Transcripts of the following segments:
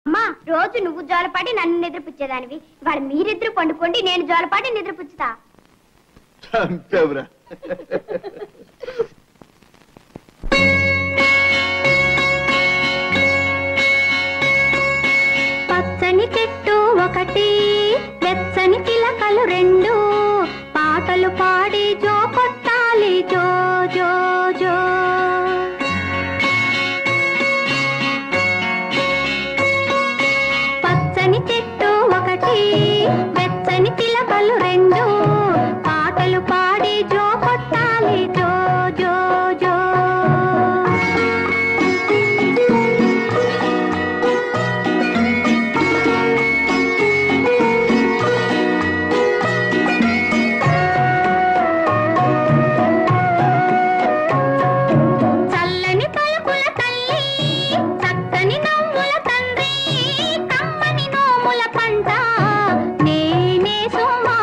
అమ్మా రోజు నువ్వు జోలపాటి నన్ను నిద్రపుచ్చేదానివి ఇవాళ మీరిద్దరు పండుకోండి నేను జోలపాటి నిద్రపుచ్చుతా చంపావురా పచ్చని చెట్టు ఒకటి వెచ్చని చిలకలు రెండు పాటలు పాడి జో కొట్టాలి జో జో జో పచ్చని చెట్టు ఒకటి వెచ్చని చిలకలు రెండు పాటలు పాడి జో కొట్టాలి జో జో జో చల్లని పలుకుల తల్లి చక్కని నవ్వుల తండ్రి కమ్మని నోముల పంట నేనే సుమా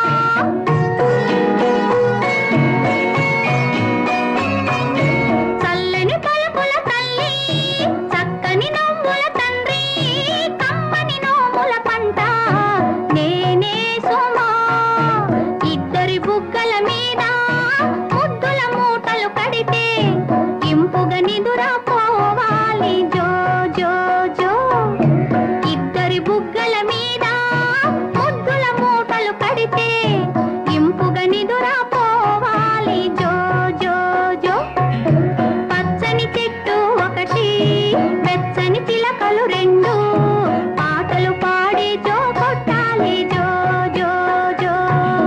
చల్లని పలుకుల తల్లి చక్కని నవ్వుల తండ్రి కమ్మని నోముల పంట నేనే సుమా ఇద్దరి బుగ్గల మీద ముద్దుల మూటలు కడితే ఇంపుగా నిదురా పోవాలి జో జో జో ఇద్దరి బుగ్గల మీద ముద్దుల మూటలు కడితే ఇంపుగా నిదురా పోవాలి జో జో జో పచ్చని చెట్టు ఒకటి వెచ్చని చిలకలు రెండు పాటలు పాడి జో కొట్టాలి జో జో జో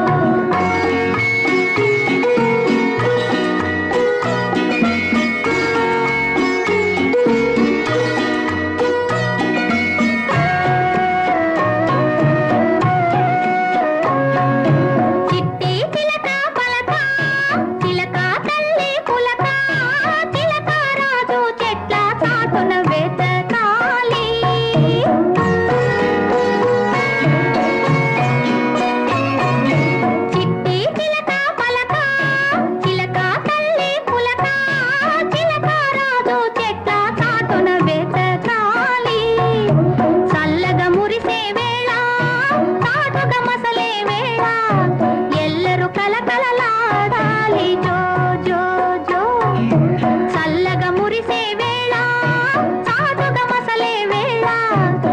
చిట్టి చిలక పలక చిలక తల్లి పులక చిలక రాజు చెట్ల చాటున వెతకాలి చిట్టి చిలక పలక చిలక తల్లి పులక చిలక రాజు చెట్ల చాటున వెతకాలి చల్లగా మురిసే వేళ చాటుగా మసలే వేళ ఎల్లరూ కలకలలాడాలి జో జో జో చల్లగా మురిసే వేళ చాటుగా మసలే వేళ